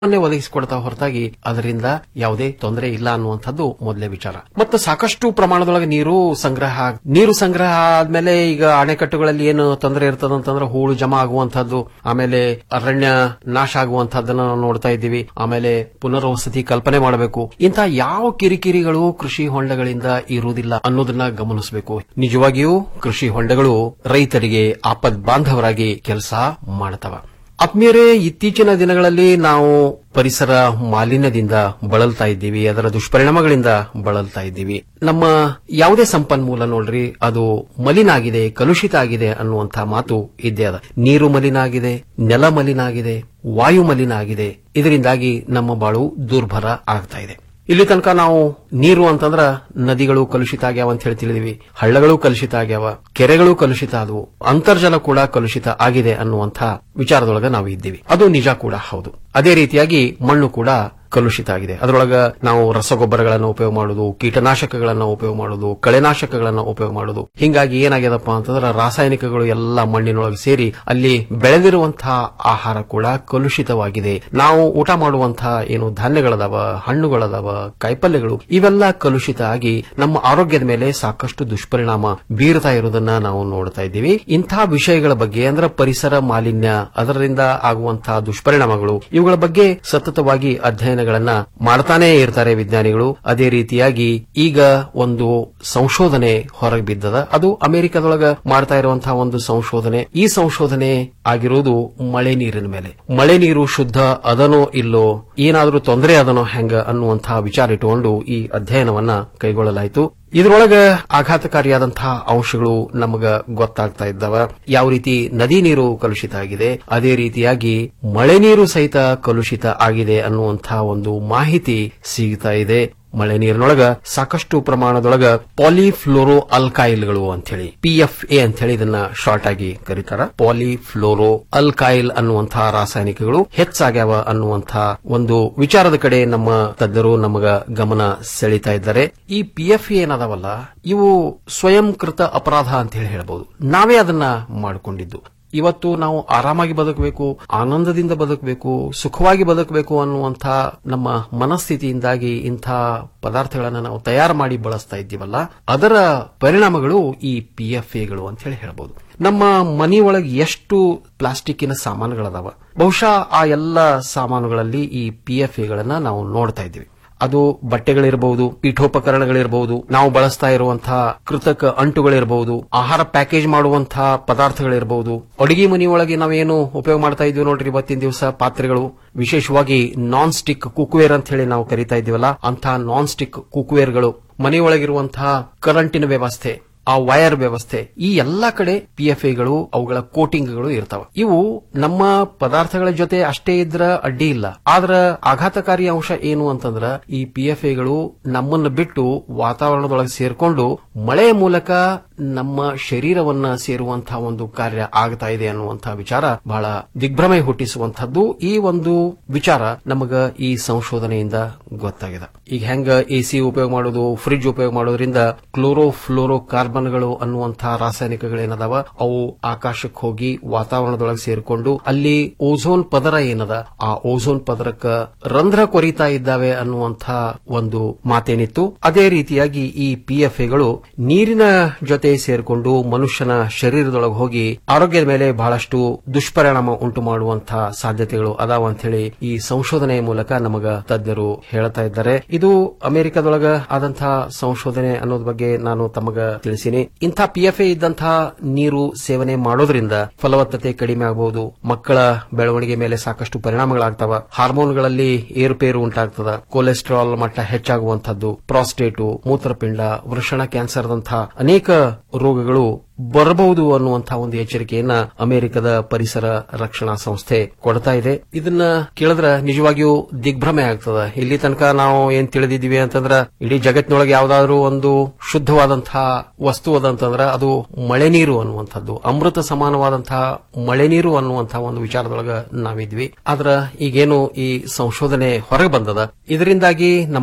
ಅನ್ನೇ ಒದಗಿಸಿಕೊಡ್ತಾ ಹೊರತಾಗಿ ಅದರಿಂದ ಯಾವುದೇ ತೊಂದರೆ ಇಲ್ಲ ಅನ್ನುವಂಥದ್ದು ಮೊದಲೇ ವಿಚಾರ ಮತ್ತು ಸಾಕಷ್ಟು ಪ್ರಮಾಣದೊಳಗೆ ನೀರು ಸಂಗ್ರಹ ಆಗ್- ನೀರು ಸಂಗ್ರಹ ಆದ್ಮೇಲೆ ಈಗ ಅಣೆಕಟ್ಟುಗಳಲ್ಲಿ ಏನು ತೊಂದರೆ ಇರ್ತದಂತಂದ್ರೆ ಹೂಳು ಜಮಾ ಆಗುವಂತಹದ್ದು ಆಮೇಲೆ ಅರಣ್ಯ ನಾಶ ಆಗುವಂತಹದ್ದನ್ನ ನಾವು ನೋಡ್ತಾ ಇದ್ದೀವಿ ಆಮೇಲೆ ಪುನರ್ವಸತಿ ಕಲ್ಪನೆ ಮಾಡಬೇಕು ಇಂತಹ ಯಾವ ಕಿರಿಕಿರಿಗಳು ಕೃಷಿ ಹೊಂಡಗಳಿಂದ ಇರುವುದಿಲ್ಲ ಅನ್ನೋದನ್ನ ಗಮನಿಸಬೇಕು ನಿಜವಾಗಿಯೂ ಕೃಷಿ ಹೊಂಡಗಳು ರೈತರಿಗೆ ಆಪದ್ ಬಾಂಧವರಾಗಿ ಕೆಲಸ ಮಾಡ್ತವ ಆತ್ಮೀಯರೇ ಇತ್ತೀಚಿನ ದಿನಗಳಲ್ಲಿ ನಾವು ಪರಿಸರ ಮಾಲಿನ್ಯದಿಂದ ಬಳಲ್ತಾ ಇದ್ದೀವಿ ಅದರ ದುಷ್ಪರಿಣಾಮಗಳಿಂದ ಬಳಲ್ತಾ ಇದ್ದೀವಿ ನಮ್ಮ ಯಾವುದೇ ಸಂಪನ್ಮೂಲ ನೋಡ್ರಿ ಅದು ಮಲಿನ ಆಗಿದೆ ಕಲುಷಿತ ಆಗಿದೆ ಅನ್ನುವಂಥ ಮಾತು ಇದ್ದೇ ಅದ ನೀರು ಮಲಿನ ಆಗಿದೆ ನೆಲ ಮಲಿನ ಆಗಿದೆ ವಾಯು ಮಲಿನ ಆಗಿದೆ ಇದರಿಂದಾಗಿ ನಮ್ಮ ಬಾಳು ದುರ್ಭರ ಆಗ್ತಾ ಇದೆ ಇಲ್ಲಿ ತನಕ ನಾವು ನೀರು ಅಂತಂದ್ರ ನದಿಗಳು ಕಲುಷಿತ ಆಗ್ಯಾವ ಅಂತ ಹೇಳಿ ತಿಳಿದಿವಿ ಹಳ್ಳಗಳು ಕಲುಷಿತ ಆಗ್ಯಾವ ಕೆರೆಗಳು ಕಲುಷಿತ ಆದವು ಅಂತರ್ಜಲ ಕೂಡ ಕಲುಷಿತ ಆಗಿದೆ ಅನ್ನುವಂಥ ವಿಚಾರದೊಳಗ ನಾವು ಇದ್ದೀವಿ ಅದು ನಿಜ ಕೂಡ ಹೌದು ಅದೇ ರೀತಿಯಾಗಿ ಮಣ್ಣು ಕೂಡ ಕಲುಷಿತ ಆಗಿದೆ ಅದರೊಳಗ ನಾವು ರಸಗೊಬ್ಬರಗಳನ್ನು ಉಪಯೋಗ ಮಾಡುವುದು ಕೀಟನಾಶಕಗಳನ್ನು ಉಪಯೋಗ ಮಾಡುವುದು ಕಳೆನಾಶಕಗಳನ್ನು ಉಪಯೋಗ ಮಾಡುವುದು ಹಿಂಗಾಗಿ ಏನಾಗ್ಯದಪ್ಪ ಅಂತಂದ್ರೆ ರಾಸಾಯನಿಕಗಳು ಎಲ್ಲ ಮಣ್ಣಿನೊಳಗೆ ಸೇರಿ ಅಲ್ಲಿ ಬೆಳೆದಿರುವಂತಹ ಆಹಾರ ಕೂಡ ಕಲುಷಿತವಾಗಿದೆ ನಾವು ಊಟ ಮಾಡುವಂತಹ ಏನು ಧಾನ್ಯಗಳದಾವ ಹಣ್ಣುಗಳದಾವ ಕಾಯಿಪಲ್ಯಗಳು ಇವೆಲ್ಲ ಕಲುಷಿತ ಆಗಿ ನಮ್ಮ ಆರೋಗ್ಯದ ಮೇಲೆ ಸಾಕಷ್ಟು ದುಷ್ಪರಿಣಾಮ ಬೀರ್ತಾ ಇರುವುದನ್ನ ನಾವು ನೋಡ್ತಾ ಇದ್ದೀವಿ ಇಂತಹ ವಿಷಯಗಳ ಬಗ್ಗೆ ಅಂದ್ರೆ ಪರಿಸರ ಮಾಲಿನ್ಯ ಅದರಿಂದ ಆಗುವಂತಹ ದುಷ್ಪರಿಣಾಮಗಳು ಇವುಗಳ ಬಗ್ಗೆ ಸತತವಾಗಿ ಅಧ್ಯಯನಗಳನ್ನ ಮಾಡ್ತಾನೇ ಇರ್ತಾರೆ ವಿಜ್ಞಾನಿಗಳು ಅದೇ ರೀತಿಯಾಗಿ ಈಗ ಒಂದು ಸಂಶೋಧನೆ ಹೊರಗೆ ಬಿದ್ದದ ಅದು ಅಮೆರಿಕದೊಳಗ ಮಾಡ್ತಾ ಇರುವಂತಹ ಒಂದು ಸಂಶೋಧನೆ ಈ ಸಂಶೋಧನೆ ಆಗಿರುವುದು ಮಳೆ ನೀರಿನ ಮೇಲೆ ಮಳೆ ನೀರು ಶುದ್ಧ ಅದನೋ ಇಲ್ಲೋ ಏನಾದರೂ ತೊಂದರೆ ಅದನೋ ಹೆಂಗ ಅನ್ನುವಂತಹ ವಿಚಾರ ಇಟ್ಟುಕೊಂಡು ಈ ಅಧ್ಯಯನವನ್ನ ಕೈಗೊಳ್ಳಲಾಯಿತು ಇದರೊಳಗ ಆಘಾತಕಾರಿಯಾದಂತಹ ಅಂಶಗಳು ನಮಗ ಗೊತ್ತಾಗ್ತಾ ಇದ್ದಾವ ಯಾವ ರೀತಿ ನದಿ ನೀರು ಕಲುಷಿತ ಆಗಿದೆ ಅದೇ ರೀತಿಯಾಗಿ ಮಳೆ ನೀರು ಸಹಿತ ಕಲುಷಿತ ಆಗಿದೆ ಅನ್ನುವಂತಹ ಒಂದು ಮಾಹಿತಿ ಸಿಗ್ತಾ ಇದೆ ಮಳೆ ನೀರಿನೊಳಗ ಸಾಕಷ್ಟು ಪ್ರಮಾಣದೊಳಗ ಪಾಲಿಫ್ಲೋರೋ ಅಲ್ಕಾಯಿಲ್ಗಳು ಅಂತೇಳಿ ಪಿಎಫ್ಎ ಅಂತೇಳಿ ಇದನ್ನ ಶಾರ್ಟ್ ಆಗಿ ಕರೀತಾರ ಪಾಲಿಫ್ಲೋರೋ ಅಲ್ಕಾಯಿಲ್ ಅನ್ನುವಂತಹ ರಾಸಾಯನಿಕಗಳು ಹೆಚ್ಚಾಗ್ಯಾವ ಅನ್ನುವಂತಹ ಒಂದು ವಿಚಾರದ ಕಡೆ ನಮ್ಮ ತಜ್ಞರು ನಮಗ ಗಮನ ಸೆಳೀತಾ ಇದ್ದಾರೆ ಈ ಪಿಎಫ್ಎ ಏನದಾವಲ್ಲ ಇವು ಸ್ವಯಂಕೃತ ಅಪರಾಧ ಅಂತ ಹೇಳಿ ಹೇಳಬಹುದು ನಾವೇ ಅದನ್ನ ಮಾಡಿಕೊಂಡಿದ್ದು ಇವತ್ತು ನಾವು ಆರಾಮಾಗಿ ಬದುಕಬೇಕು ಆನಂದದಿಂದ ಬದುಕಬೇಕು ಸುಖವಾಗಿ ಬದುಕಬೇಕು ಅನ್ನುವಂಥ ನಮ್ಮ ಮನಸ್ಥಿತಿಯಿಂದಾಗಿ ಇಂಥ ಪದಾರ್ಥಗಳನ್ನು ನಾವು ತಯಾರು ಮಾಡಿ ಬಳಸ್ತಾ ಇದ್ದೀವಲ್ಲ ಅದರ ಪರಿಣಾಮಗಳು ಈ ಪಿ ಎಫ್ ಎಗಳು ಅಂತ ಹೇಳಿ ಹೇಳ್ಬೋದು ನಮ್ಮ ಮನೆಯೊಳಗೆ ಎಷ್ಟು ಪ್ಲಾಸ್ಟಿಕ್ಕಿನ ಸಾಮಾನುಗಳದಾವ ಬಹುಶಃ ಆ ಎಲ್ಲ ಸಾಮಾನುಗಳಲ್ಲಿ ಈ ಪಿ ಎಫ್ ಎಗಳನ್ನ ನಾವು ನೋಡ್ತಾ ಇದ್ದೀವಿ ಅದು ಬಟ್ಟೆಗಳಿರಬಹುದು ಪೀಠೋಪಕರಣಗಳಿರಬಹುದು ನಾವು ಬಳಸ್ತಾ ಇರುವಂತಹ ಕೃತಕ ಅಂಟುಗಳಿರಬಹುದು ಆಹಾರ ಪ್ಯಾಕೇಜ್ ಮಾಡುವಂತಹ ಪದಾರ್ಥಗಳಿರಬಹುದು ಅಡುಗೆ ಮನೆಯೊಳಗೆ ನಾವೇನು ಉಪಯೋಗ ಮಾಡ್ತಾ ಇದ್ವಿ ನೋಡ್ರಿ ಇವತ್ತಿನ ದಿವಸ ಪಾತ್ರೆಗಳು ವಿಶೇಷವಾಗಿ ನಾನ್ ಸ್ಟಿಕ್ ಕುಕ್ವೇರ್ ಅಂತ ಹೇಳಿ ನಾವು ಕರಿತಾ ಇದ್ದೀವಲ್ಲ ಅಂತಹ ನಾನ್ ಸ್ಟಿಕ್ ಕುಕ್ವೇರ್ಗಳು ಮನೆಯೊಳಗಿರುವಂತಹ ಕರೆಂಟಿನ ವ್ಯವಸ್ಥೆ ಆ ವೈರ್ ವ್ಯವಸ್ಥೆ ಈ ಎಲ್ಲಾ ಕಡೆ ಪಿಎಫ್ಎಗಳು ಅವುಗಳ ಕೋಟಿಂಗ್ಗಳು ಇರ್ತಾವ ಇವು ನಮ್ಮ ಪದಾರ್ಥಗಳ ಜೊತೆ ಅಷ್ಟೇ ಇದ್ರ ಅಡ್ಡಿ ಇಲ್ಲ ಆದ್ರ ಆಘಾತಕಾರಿ ಅಂಶ ಏನು ಅಂತಂದ್ರ ಈ ಪಿಎಫ್ಎಗಳು ನಮ್ಮನ್ನ ಬಿಟ್ಟು ವಾತಾವರಣದೊಳಗೆ ಸೇರ್ಕೊಂಡು ಮಳೆಯ ಮೂಲಕ ನಮ್ಮ ಶರೀರವನ್ನ ಸೇರುವಂತಹ ಒಂದು ಕಾರ್ಯ ಆಗ್ತಾ ಇದೆ ಅನ್ನುವಂತಹ ವಿಚಾರ ಬಹಳ ದಿಗ್ಭ್ರಮೆ ಹುಟ್ಟಿಸುವಂತಹದ್ದು ಈ ಒಂದು ವಿಚಾರ ನಮಗ ಈ ಸಂಶೋಧನೆಯಿಂದ ಗೊತ್ತಾಗಿದೆ ಈಗ ಹೆಂಗ ಎಸಿ ಉಪಯೋಗ ಮಾಡೋದು ಫ್ರಿಡ್ಜ್ ಉಪಯೋಗ ಮಾಡೋದ್ರಿಂದ ಕ್ಲೋರೋ ಫ್ಲೋರೋ ಕಾರ್ಬನ್ಗಳು ಅನ್ನುವಂತಹ ರಾಸಾಯನಿಕಗಳೇನದಾವ ಅವು ಆಕಾಶಕ್ಕೆ ಹೋಗಿ ವಾತಾವರಣದೊಳಗೆ ಸೇರಿಕೊಂಡು ಅಲ್ಲಿ ಓಝೋನ್ ಪದರ ಏನದ ಆ ಓಝೋನ್ ಪದರಕ್ಕ ರಂಧ್ರ ಕೊರಿತಾ ಇದ್ದಾವೆ ಅನ್ನುವಂಥ ಒಂದು ಮಾತೇನಿತ್ತು ಅದೇ ರೀತಿಯಾಗಿ ಈ ಪಿಎಫ್ಎಗಳು ನೀರಿನ ಜೊತೆ ಸೇರಿಕೊಂಡು ಮನುಷ್ಯನ ಶರೀರದೊಳಗೆ ಹೋಗಿ ಆರೋಗ್ಯದ ಮೇಲೆ ಬಹಳಷ್ಟು ದುಷ್ಪರಿಣಾಮ ಉಂಟು ಮಾಡುವಂತಹ ಸಾಧ್ಯತೆಗಳು ಅದಾವ ಅಂತ ಹೇಳಿ ಈ ಸಂಶೋಧನೆಯ ಮೂಲಕ ನಮಗ ತಜ್ಞರು ಹೇಳ್ತಾ ಇದ್ದಾರೆ ಇದು ಅಮೆರಿಕದೊಳಗ ಆದಂತಹ ಸಂಶೋಧನೆ ಅನ್ನೋದ್ ಬಗ್ಗೆ ನಾನು ತಮಗ ತಿಳಿಸಿನಿ ಇಂಥ ಪಿಎಫ್ಎ ಇದ್ದಂತಹ ನೀರು ಸೇವನೆ ಮಾಡೋದ್ರಿಂದ ಫಲವತ್ತತೆ ಕಡಿಮೆ ಆಗಬಹುದು ಮಕ್ಕಳ ಬೆಳವಣಿಗೆ ಮೇಲೆ ಸಾಕಷ್ಟು ಪರಿಣಾಮಗಳಾಗ್ತವ ಹಾರ್ಮೋನ್ಗಳಲ್ಲಿ ಏರುಪೇರು ಉಂಟಾಗ್ತದ ಕೊಲೆಸ್ಟ್ರಾಲ್ ಮಟ್ಟ ಹೆಚ್ಚಾಗುವಂತಹದ್ದು ಪ್ರಾಸ್ಟೇಟು ಮೂತ್ರಪಿಂಡ ವೃಷಣ ಕ್ಯಾನ್ಸರ್ದಂತಹ ಅನೇಕ ರೋಗಗಳು ಬರಬಹುದು ಅನ್ನುವಂತಹ ಒಂದು ಎಚ್ಚರಿಕೆಯನ್ನ ಅಮೆರಿಕದ ಪರಿಸರ ರಕ್ಷಣಾ ಸಂಸ್ಥೆ ಕೊಡ್ತಾ ಇದೆ ಇದನ್ನ ಕೇಳಿದ್ರ ನಿಜವಾಗಿಯೂ ದಿಗ್ಭ್ರಮೆ ಆಗ್ತದ ಇಲ್ಲಿ ತನಕ ನಾವು ಏನ್ ತಿಳಿದಿದ್ದೀವಿ ಅಂತಂದ್ರ ಇಡೀ ಜಗತ್ತಿನೊಳಗೆ ಯಾವ್ದಾದ್ರು ಒಂದು ಶುದ್ಧವಾದಂತಹ ವಸ್ತು ಅದಂತಂದ್ರ ಅದು ಮಳೆ ನೀರು ಅನ್ನುವಂಥದ್ದು ಅಮೃತ ಸಮಾನವಾದಂತಹ ಮಳೆ ನೀರು ಅನ್ನುವಂತಹ ಒಂದು ವಿಚಾರದೊಳಗ ನಾವಿದ್ವಿ ಆದ್ರ ಈಗೇನು ಈ ಸಂಶೋಧನೆ ಹೊರಗೆ ಬಂದದ ಇದರಿಂದಾಗಿ ನಮ್ಮ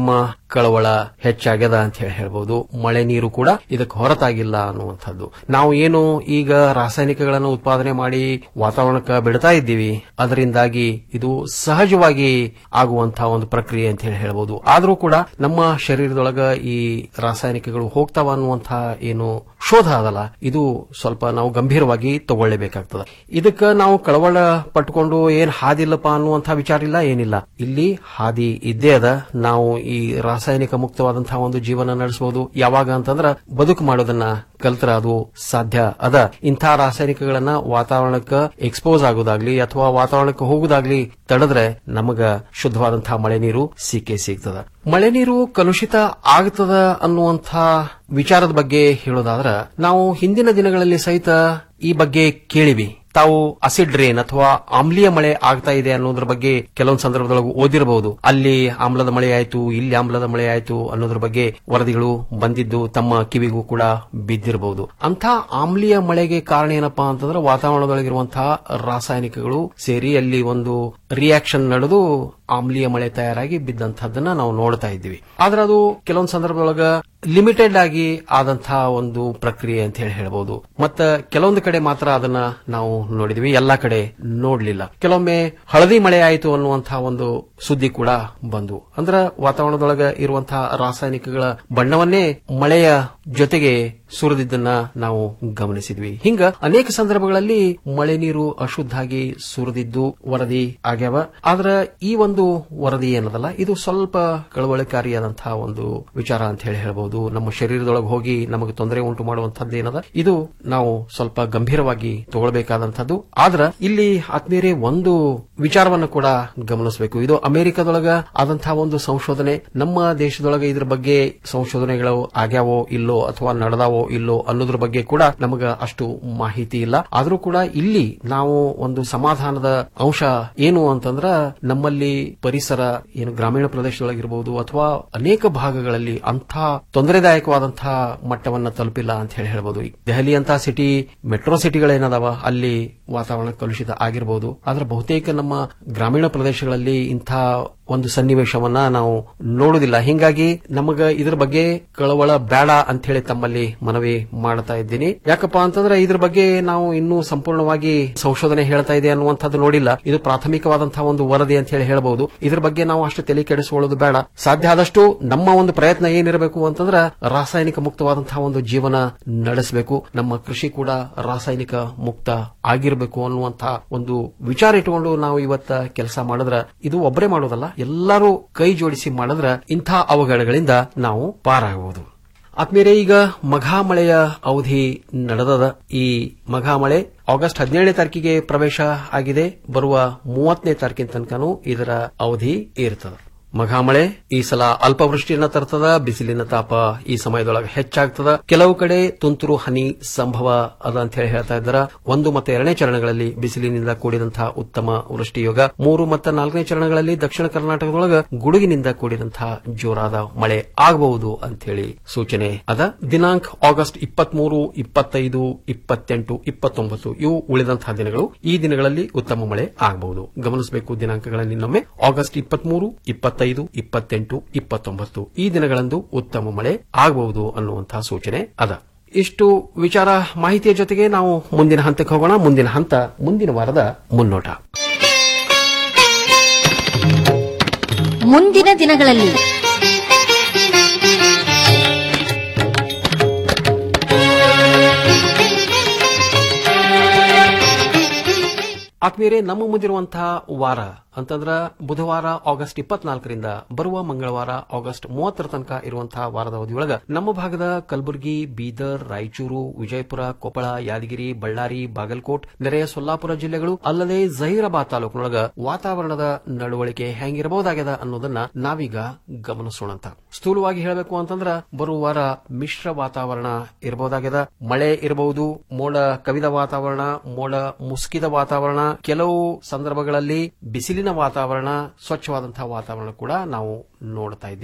ಕಳವಳ ಹೆಚ್ಚಾಗ್ಯದ ಅಂತ ಹೇಳಿ ಹೇಳ್ಬೋದು ಮಳೆ ನೀರು ಕೂಡ ಇದಕ್ಕೆ ಹೊರತಾಗಿಲ್ಲ ಅನ್ನುವಂಥದ್ದು ನಾವು ಏನು ಈಗ ರಾಸಾಯನಿಕಗಳನ್ನು ಉತ್ಪಾದನೆ ಮಾಡಿ ವಾತಾವರಣಕ್ಕೆ ಬಿಡ್ತಾ ಇದ್ದೀವಿ ಅದರಿಂದಾಗಿ ಇದು ಸಹಜವಾಗಿ ಆಗುವಂತಹ ಒಂದು ಪ್ರಕ್ರಿಯೆ ಅಂತ ಹೇಳಿ ಹೇಳ್ಬೋದು ಆದರೂ ಕೂಡ ನಮ್ಮ ಶರೀರದೊಳಗ ಈ ರಾಸಾಯನಿಕಗಳು ಹೋಗ್ತಾವ ಅನ್ನುವಂತಹ ಏನು ಶೋಧ ಅದಲ್ಲ ಇದು ಸ್ವಲ್ಪ ನಾವು ಗಂಭೀರವಾಗಿ ತಗೊಳ್ಳೇಬೇಕಾಗ್ತದೆ ಇದಕ್ಕ ನಾವು ಕಳವಳ ಪಟ್ಟುಕೊಂಡು ಏನ್ ಹಾದಿಲ್ಲಪ್ಪ ಅನ್ನುವಂತಹ ವಿಚಾರ ಇಲ್ಲ ಏನಿಲ್ಲ ಇಲ್ಲಿ ಹಾದಿ ಇದ್ದೇ ಅದ ನಾವು ಈ ರಾಸಾಯನಿಕ ಮುಕ್ತವಾದಂತಹ ಒಂದು ಜೀವನ ನಡೆಸಬಹುದು ಯಾವಾಗ ಅಂತಂದ್ರ ಬದುಕು ಮಾಡೋದನ್ನ ಕಲ್ತರ ಅದು ಸಾಧ್ಯ ಅದ ಇಂಥ ರಾಸಾಯನಿಕಗಳನ್ನ ವಾತಾವರಣಕ್ಕೆ ಎಕ್ಸ್ಪೋಸ್ ಆಗೋದಾಗ್ಲಿ ಅಥವಾ ವಾತಾವರಣಕ್ಕೆ ಹೋಗುದಾಗ್ಲಿ ತಡೆದ್ರೆ ನಮಗ ಶುದ್ಧವಾದಂತಹ ಮಳೆ ನೀರು ಸಿಕ್ಕೇ ಸಿಗ್ತದ ಮಳೆ ನೀರು ಕಲುಷಿತ ಆಗ್ತದ ಅನ್ನುವಂಥ ವಿಚಾರದ ಬಗ್ಗೆ ಹೇಳೋದಾದ್ರ ನಾವು ಹಿಂದಿನ ದಿನಗಳಲ್ಲಿ ಸಹಿತ ಈ ಬಗ್ಗೆ ಕೇಳಿವಿ ತಾವು ಅಸಿಡ್ ರೇನ್ ಅಥವಾ ಆಮ್ಲೀಯ ಮಳೆ ಆಗ್ತಾ ಇದೆ ಅನ್ನೋದ್ರ ಬಗ್ಗೆ ಕೆಲವೊಂದು ಸಂದರ್ಭದೊಳಗೆ ಓದಿರಬಹುದು ಅಲ್ಲಿ ಆಮ್ಲದ ಮಳೆ ಆಯ್ತು ಇಲ್ಲಿ ಆಮ್ಲದ ಮಳೆ ಆಯ್ತು ಅನ್ನೋದ್ರ ಬಗ್ಗೆ ವರದಿಗಳು ಬಂದಿದ್ದು ತಮ್ಮ ಕಿವಿಗೂ ಕೂಡ ಬಿದ್ದಿರಬಹುದು ಅಂತ ಆಮ್ಲೀಯ ಮಳೆಗೆ ಕಾರಣ ಏನಪ್ಪಾ ಅಂತಂದ್ರೆ ವಾತಾವರಣದೊಳಗಿರುವಂತಹ ರಾಸಾಯನಿಕಗಳು ಸೇರಿ ಅಲ್ಲಿ ಒಂದು ರಿಯಾಕ್ಷನ್ ನಡೆದು ಆಮ್ಲೀಯ ಮಳೆ ತಯಾರಾಗಿ ಬಿದ್ದಂತಹದ್ದನ್ನ ನಾವು ನೋಡ್ತಾ ಇದ್ದೀವಿ ಆದ್ರೆ ಅದು ಕೆಲವೊಂದು ಸಂದರ್ಭದೊಳಗ ಲಿಮಿಟೆಡ್ ಆಗಿ ಆದಂತಹ ಒಂದು ಪ್ರಕ್ರಿಯೆ ಅಂತ ಹೇಳಿ ಹೇಳ್ಬಹುದು ಮತ್ತ ಕೆಲವೊಂದು ಕಡೆ ಮಾತ್ರ ಅದನ್ನ ನಾವು ನೋಡಿದ್ವಿ ಎಲ್ಲಾ ಕಡೆ ನೋಡ್ಲಿಲ್ಲ ಕೆಲವೊಮ್ಮೆ ಹಳದಿ ಮಳೆ ಆಯಿತು ಅನ್ನುವಂತಹ ಒಂದು ಸುದ್ದಿ ಕೂಡ ಬಂದು ಅಂದ್ರ ವಾತಾವರಣದೊಳಗ ಇರುವಂತಹ ರಾಸಾಯನಿಕಗಳ ಬಣ್ಣವನ್ನೇ ಮಳೆಯ ಜೊತೆಗೆ ಸುರಿದಿದ್ದನ್ನ ನಾವು ಗಮನಿಸಿದ್ವಿ ಹಿಂಗ ಅನೇಕ ಸಂದರ್ಭಗಳಲ್ಲಿ ಮಳೆ ನೀರು ಅಶುದ್ಧಾಗಿ ಸುರಿದಿದ್ದು ವರದಿ ಆಗ್ಯಾವ ಆದ್ರ ಈ ಒಂದು ವರದಿ ಏನದಲ್ಲ ಇದು ಸ್ವಲ್ಪ ಕಳವಳಕಾರಿಯಾದಂತಹ ಒಂದು ವಿಚಾರ ಅಂತ ಹೇಳಿ ಹೇಳ್ಬಹುದು ನಮ್ಮ ಶರೀರದೊಳಗೆ ಹೋಗಿ ನಮಗೆ ತೊಂದರೆ ಉಂಟು ಮಾಡುವಂತದ್ದು ಏನದ ಇದು ನಾವು ಸ್ವಲ್ಪ ಗಂಭೀರವಾಗಿ ತಗೊಳ್ಬೇಕಾದಂತದ್ದು ಆದ್ರ ಇಲ್ಲಿ ಆತ್ಮೀಯರೇ ಒಂದು ವಿಚಾರವನ್ನು ಕೂಡ ಗಮನಿಸಬೇಕು ಇದು ಅಮೆರಿಕದೊಳಗ ಆದಂತಹ ಒಂದು ಸಂಶೋಧನೆ ನಮ್ಮ ದೇಶದೊಳಗೆ ಇದ್ರ ಬಗ್ಗೆ ಸಂಶೋಧನೆಗಳು ಆಗ್ಯಾವೋ ಇಲ್ಲೋ ಅಥವಾ ನಡೆದಾವೋ ಇಲ್ಲೋ ಅನ್ನೋದ್ರ ಬಗ್ಗೆ ಕೂಡ ನಮಗ ಅಷ್ಟು ಮಾಹಿತಿ ಇಲ್ಲ ಆದರೂ ಕೂಡ ಇಲ್ಲಿ ನಾವು ಒಂದು ಸಮಾಧಾನದ ಅಂಶ ಏನು ಅಂತಂದ್ರ ನಮ್ಮಲ್ಲಿ ಪರಿಸರ ಏನು ಗ್ರಾಮೀಣ ಪ್ರದೇಶದೊಳಗಿರಬಹುದು ಅಥವಾ ಅನೇಕ ಭಾಗಗಳಲ್ಲಿ ಅಂಥ ತೊಂದರೆದಾಯಕವಾದಂತಹ ಮಟ್ಟವನ್ನ ತಲುಪಿಲ್ಲ ಅಂತ ಹೇಳಿ ಹೇಳ್ಬೋದು ಈ ದೆಹಲಿ ಅಂತ ಸಿಟಿ ಮೆಟ್ರೋ ಸಿಟಿಗಳೇನದಾವ ಅಲ್ಲಿ ವಾತಾವರಣ ಕಲುಷಿತ ಆಗಿರಬಹುದು ಆದ್ರೆ ಬಹುತೇಕ ನಮ್ಮ ಗ್ರಾಮೀಣ ಪ್ರದೇಶಗಳಲ್ಲಿ ಇಂಥ ಒಂದು ಸನ್ನಿವೇಶವನ್ನ ನಾವು ನೋಡುವುದಿಲ್ಲ ಹಿಂಗಾಗಿ ನಮಗ ಇದ್ರ ಬಗ್ಗೆ ಕಳವಳ ಬೇಡ ಅಂತ ಹೇಳಿ ತಮ್ಮಲ್ಲಿ ಮನವಿ ಮಾಡ್ತಾ ಇದ್ದೀನಿ ಯಾಕಪ್ಪ ಅಂತಂದ್ರೆ ಇದ್ರ ಬಗ್ಗೆ ನಾವು ಇನ್ನೂ ಸಂಪೂರ್ಣವಾಗಿ ಸಂಶೋಧನೆ ಹೇಳ್ತಾ ಇದೆ ಅನ್ನುವಂಥದ್ದು ನೋಡಿಲ್ಲ ಇದು ಪ್ರಾಥಮಿಕವಾದಂತಹ ಒಂದು ವರದಿ ಅಂತ ಹೇಳಿ ಹೇಳಬಹುದು ಇದ್ರ ಬಗ್ಗೆ ನಾವು ಅಷ್ಟು ತಲೆ ಕೆಡಿಸಿಕೊಳ್ಳೋದು ಬೇಡ ಸಾಧ್ಯ ಆದಷ್ಟು ನಮ್ಮ ಒಂದು ಪ್ರಯತ್ನ ಏನಿರಬೇಕು ಅಂತಂದ್ರೆ ರಾಸಾಯನಿಕ ಮುಕ್ತವಾದಂತಹ ಒಂದು ಜೀವನ ನಡೆಸಬೇಕು ನಮ್ಮ ಕೃಷಿ ಕೂಡ ರಾಸಾಯನಿಕ ಮುಕ್ತ ಆಗಿರಬೇಕು ಅನ್ನುವಂತಹ ಒಂದು ವಿಚಾರ ಇಟ್ಟುಕೊಂಡು ನಾವು ಇವತ್ತ ಕೆಲಸ ಮಾಡಿದ್ರ ಇದು ಒಬ್ಬರೇ ಮಾಡೋದಲ್ಲ ಎಲ್ಲರೂ ಕೈ ಜೋಡಿಸಿ ಮಾಡಿದ್ರ ಇಂಥ ಅವಘಡಗಳಿಂದ ನಾವು ಪಾರಾಗಬಹುದು ಆತ್ಮೀಯರೇ ಈಗ ಮಘಾ ಮಳೆಯ ಅವಧಿ ನಡೆದದ ಈ ಮಘಾ ಮಳೆ ಆಗಸ್ಟ್ ಹದಿನೇಳನೇ ತಾರೀಕಿಗೆ ಪ್ರವೇಶ ಆಗಿದೆ ಬರುವ ಮೂವತ್ತನೇ ತಾರೀಕಿನ ತನಕನೂ ಇದರ ಅವಧಿ ಇರ್ತದೆ ಮಘಾಮಳೆ ಈ ಸಲ ಅಲ್ಪವೃಷ್ಟಿಯನ್ನ ತರ್ತದ ಬಿಸಿಲಿನ ತಾಪ ಈ ಸಮಯದೊಳಗೆ ಹೆಚ್ಚಾಗ್ತದ ಕೆಲವು ಕಡೆ ತುಂತುರು ಹನಿ ಸಂಭವ ಅದ ಅಂತ ಹೇಳಿ ಹೇಳ್ತಾ ಇದ್ದಾರ ಒಂದು ಮತ್ತು ಎರಡನೇ ಚರಣಗಳಲ್ಲಿ ಬಿಸಿಲಿನಿಂದ ಕೂಡಿದಂತಹ ಉತ್ತಮ ವೃಷ್ಟಿಯೋಗ ಮೂರು ಮತ್ತು ನಾಲ್ಕನೇ ಚರಣಗಳಲ್ಲಿ ದಕ್ಷಿಣ ಕರ್ನಾಟಕದೊಳಗ ಗುಡುಗಿನಿಂದ ಕೂಡಿದಂತಹ ಜೋರಾದ ಮಳೆ ಆಗಬಹುದು ಅಂತ ಹೇಳಿ ಸೂಚನೆ ಅದ ದಿನಾಂಕ ಆಗಸ್ಟ್ ಇಪ್ಪತ್ಮೂರು ಇಪ್ಪತ್ತೈದು ಇಪ್ಪತ್ತೆಂಟು ಇಪ್ಪತ್ತೊಂಬತ್ತು ಇವು ಉಳಿದಂತಹ ದಿನಗಳು ಈ ದಿನಗಳಲ್ಲಿ ಉತ್ತಮ ಮಳೆ ಆಗಬಹುದು ಗಮನಿಸಬೇಕು ದಿನಾಂಕಗಳನ್ನು ಇನ್ನೊಮ್ಮೆ ಆಗಸ್ಟ್ ಇಪ್ಪತ್ಮೂರು ಇಪ್ಪತ್ತೈದು ಇಪ್ಪತ್ತೆಂಟು ಇಪ್ಪತ್ತೊಂಬತ್ತು ಈ ದಿನಗಳಂದು ಉತ್ತಮ ಮಳೆ ಆಗಬಹುದು ಅನ್ನುವಂತಹ ಸೂಚನೆ ಅದ ಇಷ್ಟು ವಿಚಾರ ಮಾಹಿತಿಯ ಜೊತೆಗೆ ನಾವು ಮುಂದಿನ ಹಂತಕ್ಕೆ ಹೋಗೋಣ ಮುಂದಿನ ಹಂತ ಮುಂದಿನ ವಾರದ ಮುನ್ನೋಟ ಮುಂದಿನ ದಿನಗಳಲ್ಲಿ ಆತ್ಮೀಯರೇ ನಮ್ಮ ಮುಂದಿರುವಂತಹ ವಾರ ಅಂತಂದ್ರ ಬುಧವಾರ ಆಗಸ್ಟ್ ಇಪ್ಪತ್ನಾಲ್ಕರಿಂದ ಬರುವ ಮಂಗಳವಾರ ಆಗಸ್ಟ್ ಮೂವತ್ತರ ತನಕ ಇರುವಂತಹ ವಾರದ ಅವಧಿಯೊಳಗ ನಮ್ಮ ಭಾಗದ ಕಲಬುರಗಿ ಬೀದರ್ ರಾಯಚೂರು ವಿಜಯಪುರ ಕೊಪ್ಪಳ ಯಾದಗಿರಿ ಬಳ್ಳಾರಿ ಬಾಗಲಕೋಟ್ ನೆರೆಯ ಸೊಲ್ಲಾಪುರ ಜಿಲ್ಲೆಗಳು ಅಲ್ಲದೆ ಜಹೀರಾಬಾದ್ ತಾಲೂಕಿನೊಳಗ ವಾತಾವರಣದ ನಡವಳಿಕೆ ಹೆಂಗಿರಬಹುದಾಗ್ಯದ ಅನ್ನೋದನ್ನ ನಾವೀಗ ಗಮನಿಸೋಣಂತ ಸ್ಥೂಲವಾಗಿ ಹೇಳಬೇಕು ಅಂತಂದ್ರ ಬರುವ ವಾರ ಮಿಶ್ರ ವಾತಾವರಣ ಇರಬಹುದಾಗ್ಯದ ಮಳೆ ಇರಬಹುದು ಮೋಡ ಕವಿದ ವಾತಾವರಣ ಮೋಡ ಮುಸುಕಿದ ವಾತಾವರಣ ಕೆಲವು ಸಂದರ್ಭಗಳಲ್ಲಿ ಬಿಸಿಲಿನ ವಾತಾವರಣ ಸ್ವಚ್ಛವಾದಂತಹ ವಾತಾವರಣ ಕೂಡ ನಾವು ನೋಡ್ತಾ ಇದ್ವಿ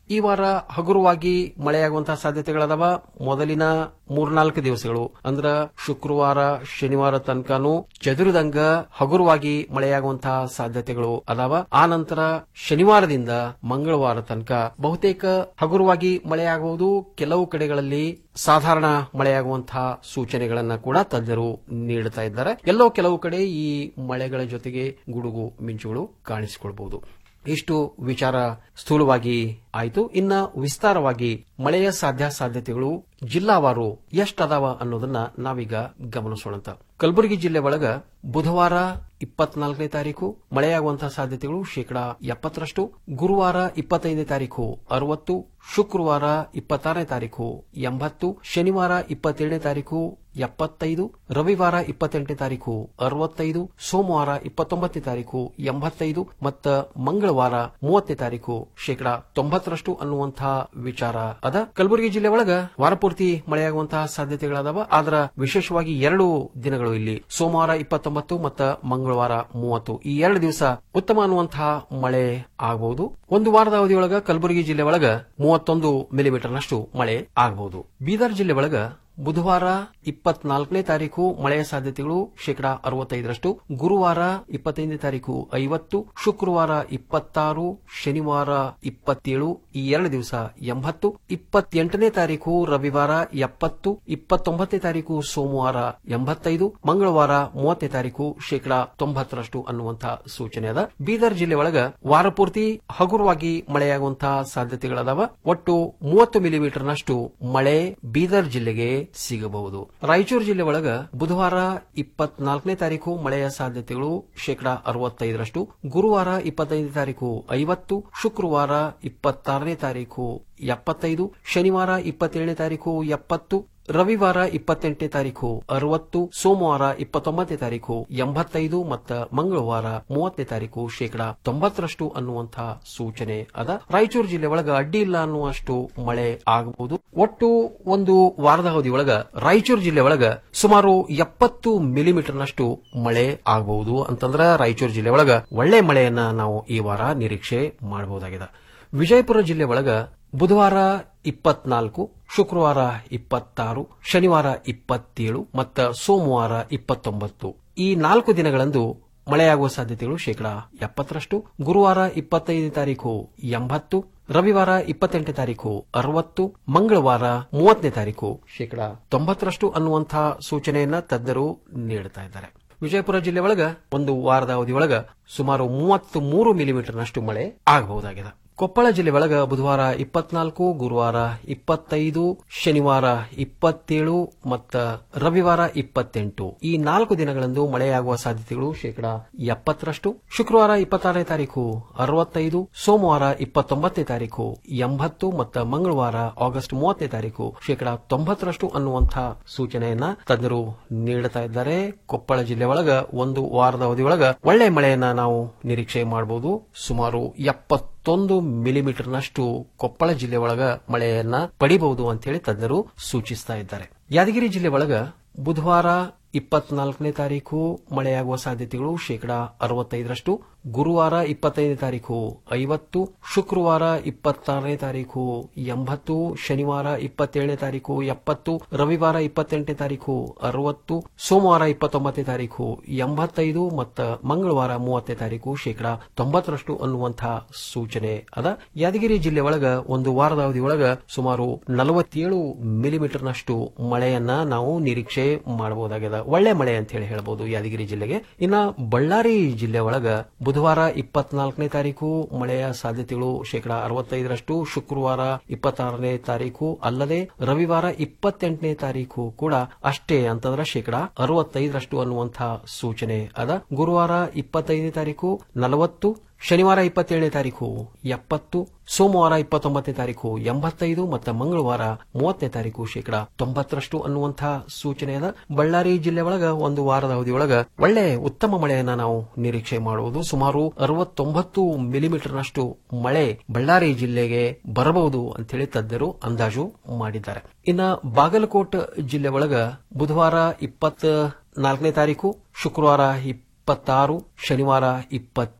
ಈ ವಾರ ಹಗುರವಾಗಿ ಮಳೆಯಾಗುವಂತಹ ಸಾಧ್ಯತೆಗಳದಾವ ಮೊದಲಿನ ಮೂರ್ನಾಲ್ಕು ದಿವಸಗಳು ಅಂದ್ರ ಶುಕ್ರವಾರ ಶನಿವಾರ ತನಕನೂ ಚದುರಿದಂಗ ಹಗುರವಾಗಿ ಮಳೆಯಾಗುವಂತಹ ಸಾಧ್ಯತೆಗಳು ಅದಾವ ಆ ನಂತರ ಶನಿವಾರದಿಂದ ಮಂಗಳವಾರ ತನಕ ಬಹುತೇಕ ಹಗುರವಾಗಿ ಮಳೆಯಾಗುವುದು ಕೆಲವು ಕಡೆಗಳಲ್ಲಿ ಸಾಧಾರಣ ಮಳೆಯಾಗುವಂತಹ ಸೂಚನೆಗಳನ್ನ ಕೂಡ ತಜ್ಞರು ನೀಡುತ್ತಾ ಇದ್ದಾರೆ ಎಲ್ಲೋ ಕೆಲವು ಕಡೆ ಈ ಮಳೆಗಳ ಜೊತೆಗೆ ಗುಡುಗು ಮಿಂಚುಗಳು ಕಾಣಿಸಿಕೊಳ್ಬಹುದು ಇಷ್ಟು ವಿಚಾರ ಸ್ಥೂಲವಾಗಿ ಆಯಿತು ಇನ್ನ ವಿಸ್ತಾರವಾಗಿ ಮಳೆಯ ಸಾಧ್ಯ ಸಾಧ್ಯತೆಗಳು ಜಿಲ್ಲಾವಾರು ಎಷ್ಟದಾವ ಅನ್ನೋದನ್ನ ನಾವೀಗ ಗಮನಿಸೋಣಂತ ಕಲಬುರಗಿ ಜಿಲ್ಲೆ ಒಳಗ ಬುಧವಾರ ಇಪ್ಪತ್ನಾಲ್ಕನೇ ತಾರೀಕು ಮಳೆಯಾಗುವಂತಹ ಸಾಧ್ಯತೆಗಳು ಶೇಕಡಾ ಎಪ್ಪತ್ತರಷ್ಟು ಗುರುವಾರ ಇಪ್ಪತ್ತೈದನೇ ತಾರೀಕು ಅರವತ್ತು ಶುಕ್ರವಾರ ಇಪ್ಪತ್ತಾರನೇ ತಾರೀಕು ಎಂಬತ್ತು ಶನಿವಾರ ಇಪ್ಪತ್ತೇಳನೇ ತಾರೀಕು ಎಪ್ಪತ್ತೈದು ರವಿವಾರ ಇಪ್ಪತ್ತೆಂಟನೇ ತಾರೀಕು ಅರವತ್ತೈದು ಸೋಮವಾರ ಇಪ್ಪತ್ತೊಂಬತ್ತನೇ ತಾರೀಕು ಎಂಬತ್ತೈದು ಮತ್ತು ಮಂಗಳವಾರ ಮೂವತ್ತನೇ ತಾರೀಕು ಶೇಕಡಾ ತೊಂಬತ್ತರಷ್ಟು ಅನ್ನುವಂತಹ ವಿಚಾರ ಅದ ಕಲಬುರಗಿ ಜಿಲ್ಲೆ ಒಳಗ ವಾರಪೂರ್ತಿ ಮಳೆಯಾಗುವಂತಹ ಸಾಧ್ಯತೆಗಳದಾವ ಆದ್ರ ವಿಶೇಷವಾಗಿ ಎರಡು ದಿನಗಳು ಇಲ್ಲಿ ಸೋಮವಾರ ಇಪ್ಪತ್ತೊಂಬತ್ತು ಮತ್ತು ಮಂಗಳವಾರ ಮೂವತ್ತು ಈ ಎರಡು ದಿವಸ ಉತ್ತಮ ಅನ್ನುವಂತಹ ಮಳೆ ಆಗಬಹುದು ಒಂದು ವಾರದ ಅವಧಿಯೊಳಗ ಕಲಬುರಗಿ ಜಿಲ್ಲೆ ಒಳಗ ಮೂವತ್ತೊಂದು ಮಿಲಿಮೀಟರ್ನಷ್ಟು ಮಳೆ ಆಗಬಹುದು ಬೀದರ್ ಜಿಲ್ಲೆ ಒಳಗ ಬುಧವಾರ ಇಪ್ಪತ್ನಾಲ್ಕನೇ ತಾರೀಕು ಮಳೆಯ ಸಾಧ್ಯತೆಗಳು ಶೇಕಡಾ ಅರವತ್ತೈದರಷ್ಟು ಗುರುವಾರ ಇಪ್ಪತ್ತೈದನೇ ತಾರೀಕು ಐವತ್ತು ಶುಕ್ರವಾರ ಇಪ್ಪತ್ತಾರು ಶನಿವಾರ ಇಪ್ಪತ್ತೇಳು ಈ ಎರಡು ದಿವಸ ಎಂಬತ್ತು ಇಪ್ಪತ್ತೆಂಟನೇ ತಾರೀಕು ರವಿವಾರ ಎಪ್ಪತ್ತು ಇಪ್ಪತ್ತೊಂಬತ್ತನೇ ತಾರೀಕು ಸೋಮವಾರ ಎಂಬತ್ತೈದು ಮಂಗಳವಾರ ಮೂವತ್ತನೇ ತಾರೀಕು ಶೇಕಡಾ ತೊಂಬತ್ತರಷ್ಟು ಅನ್ನುವಂತಹ ಸೂಚನೆ ಅದ ಬೀದರ್ ಜಿಲ್ಲೆ ಒಳಗ ವಾರಪೂರ್ತಿ ಹಗುರವಾಗಿ ಮಳೆಯಾಗುವಂತಹ ಸಾಧ್ಯತೆಗಳದಾವ ಒಟ್ಟು ಮೂವತ್ತು ಮಿಲಿಮೀಟರ್ನಷ್ಟು ಮಳೆ ಬೀದರ್ ಜಿಲ್ಲೆಗೆ ಸಿಗಬಹುದು ರಾಯಚೂರು ಜಿಲ್ಲೆ ಒಳಗ ಬುಧವಾರ ಇಪ್ಪತ್ನಾಲ್ಕನೇ ತಾರೀಕು ಮಳೆಯ ಸಾಧ್ಯತೆಗಳು ಶೇಕಡಾ ಅರವತ್ತೈದರಷ್ಟು ಗುರುವಾರ ಇಪ್ಪತ್ತೈದನೇ ತಾರೀಕು ಐವತ್ತು ಶುಕ್ರವಾರ ಇಪ್ಪತ್ತಾರನೇ ತಾರೀಕು ಎಪ್ಪತ್ತೈದು ಶನಿವಾರ ಇಪ್ಪತ್ತೇಳನೇ ತಾರೀಕು ಎಪ್ಪತ್ತು ರವಿವಾರ ಇಪ್ಪತ್ತೆಂಟನೇ ತಾರೀಕು ಅರವತ್ತು ಸೋಮವಾರ ಇಪ್ಪತ್ತೊಂಬತ್ತನೇ ತಾರೀಕು ಎಂಬತ್ತೈದು ಮತ್ತು ಮಂಗಳವಾರ ಮೂವತ್ತನೇ ತಾರೀಕು ಶೇಕಡಾ ತೊಂಬತ್ತರಷ್ಟು ಅನ್ನುವಂತಹ ಸೂಚನೆ ಅದ ರಾಯಚೂರು ಜಿಲ್ಲೆ ಒಳಗ ಅಡ್ಡಿ ಇಲ್ಲ ಅನ್ನುವಷ್ಟು ಮಳೆ ಆಗಬಹುದು ಒಟ್ಟು ಒಂದು ವಾರದ ಅವಧಿ ಒಳಗ ರಾಯಚೂರು ಜಿಲ್ಲೆ ಒಳಗ ಸುಮಾರು ಎಪ್ಪತ್ತು ಮಿಲಿಮೀಟರ್ನಷ್ಟು ಮಳೆ ಆಗಬಹುದು ಅಂತಂದ್ರ ರಾಯಚೂರು ಜಿಲ್ಲೆ ಒಳಗ ಒಳ್ಳೆ ಮಳೆಯನ್ನ ನಾವು ಈ ವಾರ ನಿರೀಕ್ಷೆ ಮಾಡಬಹುದಾಗಿದೆ ವಿಜಯಪುರ ಜಿಲ್ಲೆ ಒಳಗ ಬುಧವಾರ ಇಪ್ಪತ್ನಾಲ್ಕು ಶುಕ್ರವಾರ ಇಪ್ಪತ್ತಾರು ಶನಿವಾರ ಇಪ್ಪತ್ತೇಳು ಮತ್ತು ಸೋಮವಾರ ಇಪ್ಪತ್ತೊಂಬತ್ತು ಈ ನಾಲ್ಕು ದಿನಗಳಂದು ಮಳೆಯಾಗುವ ಸಾಧ್ಯತೆಗಳು ಶೇಕಡಾ ಎಪ್ಪತ್ತರಷ್ಟು ಗುರುವಾರ ಇಪ್ಪತ್ತೈದನೇ ತಾರೀಕು ಎಂಬತ್ತು ರವಿವಾರ ಇಪ್ಪತ್ತೆಂಟನೇ ತಾರೀಕು ಅರವತ್ತು ಮಂಗಳವಾರ ಮೂವತ್ತನೇ ತಾರೀಕು ಶೇಕಡಾ ತೊಂಬತ್ತರಷ್ಟು ಅನ್ನುವಂತಹ ಸೂಚನೆಯನ್ನ ತಜ್ಞರು ನೀಡುತ್ತಾ ಇದ್ದಾರೆ ವಿಜಯಪುರ ಜಿಲ್ಲೆ ಒಳಗ ಒಂದು ವಾರದ ಅವಧಿಯೊಳಗ ಸುಮಾರು ಮೂವತ್ತು ಮೂರು ಮಿಲಿಮೀಟರ್ನಷ್ಟು ಮಳೆ ಆಗಬಹುದಾಗಿದೆ ಕೊಪ್ಪಳ ಜಿಲ್ಲೆ ಒಳಗ ಬುಧವಾರ ಇಪ್ಪತ್ನಾಲ್ಕು ಗುರುವಾರ ಇಪ್ಪತ್ತೈದು ಶನಿವಾರ ಇಪ್ಪತ್ತೇಳು ಮತ್ತು ರವಿವಾರ ಇಪ್ಪತ್ತೆಂಟು ಈ ನಾಲ್ಕು ದಿನಗಳಂದು ಮಳೆಯಾಗುವ ಸಾಧ್ಯತೆಗಳು ಶೇಕಡಾ ಎಪ್ಪತ್ತರಷ್ಟು ಶುಕ್ರವಾರ ಇಪ್ಪತ್ತಾರನೇ ತಾರೀಕು ಅರವತ್ತೈದು ಸೋಮವಾರ ಇಪ್ಪತ್ತೊಂಬತ್ತನೇ ತಾರೀಕು ಎಂಬತ್ತು ಮತ್ತು ಮಂಗಳವಾರ ಆಗಸ್ಟ್ ಮೂವತ್ತನೇ ತಾರೀಕು ಶೇಕಡಾ ತೊಂಬತ್ತರಷ್ಟು ಅನ್ನುವಂತಹ ಸೂಚನೆಯನ್ನ ತಜ್ಞರು ನೀಡುತ್ತಾ ಇದ್ದಾರೆ ಕೊಪ್ಪಳ ಜಿಲ್ಲೆ ಒಳಗ ಒಂದು ವಾರದ ಅವಧಿಯೊಳಗ ಒಳ್ಳೆ ಮಳೆಯನ್ನ ನಾವು ನಿರೀಕ್ಷೆ ಮಾಡಬಹುದು ಸುಮಾರು ಎಪ್ಪತ್ತೊಂದು ಮಿಲಿಮೀಟರ್ನಷ್ಟು ಕೊಪ್ಪಳ ಜಿಲ್ಲೆ ಒಳಗ ಮಳೆಯನ್ನ ಪಡಿಬಹುದು ಅಂತ ಹೇಳಿ ತಜ್ಞರು ಸೂಚಿಸ್ತಾ ಇದ್ದಾರೆ ಯಾದಗಿರಿ ಜಿಲ್ಲೆ ಒಳಗ ಬುಧವಾರ ಇಪ್ಪತ್ನಾಲ್ಕನೇ ತಾರೀಕು ಮಳೆಯಾಗುವ ಸಾಧ್ಯತೆಗಳು ಶೇಕಡಾ ಅರವತ್ತೈದರಷ್ಟು ಗುರುವಾರ ಇಪ್ಪತ್ತೈದನೇ ತಾರೀಕು ಐವತ್ತು ಶುಕ್ರವಾರ ಇಪ್ಪತ್ತಾರನೇ ತಾರೀಕು ಎಂಬತ್ತು ಶನಿವಾರ ಇಪ್ಪತ್ತೇಳನೇ ತಾರೀಕು ಎಪ್ಪತ್ತು ರವಿವಾರ ಇಪ್ಪತ್ತೆಂಟನೇ ತಾರೀಕು ಅರವತ್ತು ಸೋಮವಾರ ಇಪ್ಪತ್ತೊಂಬತ್ತನೇ ತಾರೀಕು ಎಂಬತ್ತೈದು ಮತ್ತು ಮಂಗಳವಾರ ಮೂವತ್ತನೇ ತಾರೀಕು ಶೇಕಡಾ ತೊಂಬತ್ತರಷ್ಟು ಅನ್ನುವಂತಹ ಸೂಚನೆ ಅದ ಯಾದಗಿರಿ ಜಿಲ್ಲೆ ಒಳಗ ಒಂದು ವಾರದ ಅವಧಿ ಒಳಗ ಸುಮಾರು ನಲವತ್ತೇಳು ಮಿಲಿಮೀಟರ್ನಷ್ಟು ಮಳೆಯನ್ನ ನಾವು ನಿರೀಕ್ಷೆ ಮಾಡಬಹುದಾಗಿದೆ ಒಳ್ಳೆ ಮಳೆ ಅಂತ ಹೇಳಿ ಹೇಳಬಹುದು ಯಾದಗಿರಿ ಜಿಲ್ಲೆಗೆ ಇನ್ನ ಬಳ್ಳಾರಿ ಜಿಲ್ಲೆ ಒಳಗ ಬುಧವಾರ ಇಪ್ಪತ್ನಾಲ್ಕನೇ ತಾರೀಕು ಮಳೆಯ ಸಾಧ್ಯತೆಗಳು ಶೇಕಡಾ ಅರವತ್ತೈದರಷ್ಟು ಶುಕ್ರವಾರ ಇಪ್ಪತ್ತಾರನೇ ತಾರೀಕು ಅಲ್ಲದೆ ರವಿವಾರ ಇಪ್ಪತ್ತೆಂಟನೇ ತಾರೀಕು ಕೂಡ ಅಷ್ಟೇ ಅಂತಂದ್ರೆ ಶೇಕಡಾ ಅರವತ್ತೈದರಷ್ಟು ಅನ್ನುವಂತಹ ಸೂಚನೆ ಅದ ಗುರುವಾರ ಇಪ್ಪತ್ತೈದನೇ ತಾರೀಕು ನಲವತ್ತು ಶನಿವಾರ ಇಪ್ಪತ್ತೇಳನೇ ತಾರೀಕು ಎಪ್ಪತ್ತು ಸೋಮವಾರ ಇಪ್ಪತ್ತೊಂಬತ್ತನೇ ತಾರೀಕು ಎಂಬತ್ತೈದು ಮತ್ತು ಮಂಗಳವಾರ ಮೂವತ್ತನೇ ತಾರೀಕು ಶೇಕಡಾ ತೊಂಬತ್ತರಷ್ಟು ಅನ್ನುವಂತಹ ಸೂಚನೆ ಅದ ಬಳ್ಳಾರಿ ಜಿಲ್ಲೆ ಒಳಗ ಒಂದು ವಾರದ ಅವಧಿಯೊಳಗ ಒಳ್ಳೆ ಉತ್ತಮ ಮಳೆಯನ್ನ ನಾವು ನಿರೀಕ್ಷೆ ಮಾಡುವುದು ಸುಮಾರು ಅರವತ್ತೊಂಬತ್ತು ಮಿಲಿಮೀಟರ್ನಷ್ಟು ಮಳೆ ಬಳ್ಳಾರಿ ಜಿಲ್ಲೆಗೆ ಬರಬಹುದು ಅಂತೇಳಿ ತಜ್ಞರು ಅಂದಾಜು ಮಾಡಿದ್ದಾರೆ ಇನ್ನ ಬಾಗಲಕೋಟ್ ಜಿಲ್ಲೆ ಒಳಗ ಬುಧವಾರ ಇಪ್ಪತ್ತ ನಾಲ್ಕನೇ ತಾರೀಕು ಶುಕ್ರವಾರ ಇಪ್ಪತ್ತಾರು ಶನಿವಾರ ಇಪ್ಪತ್ತೇಳು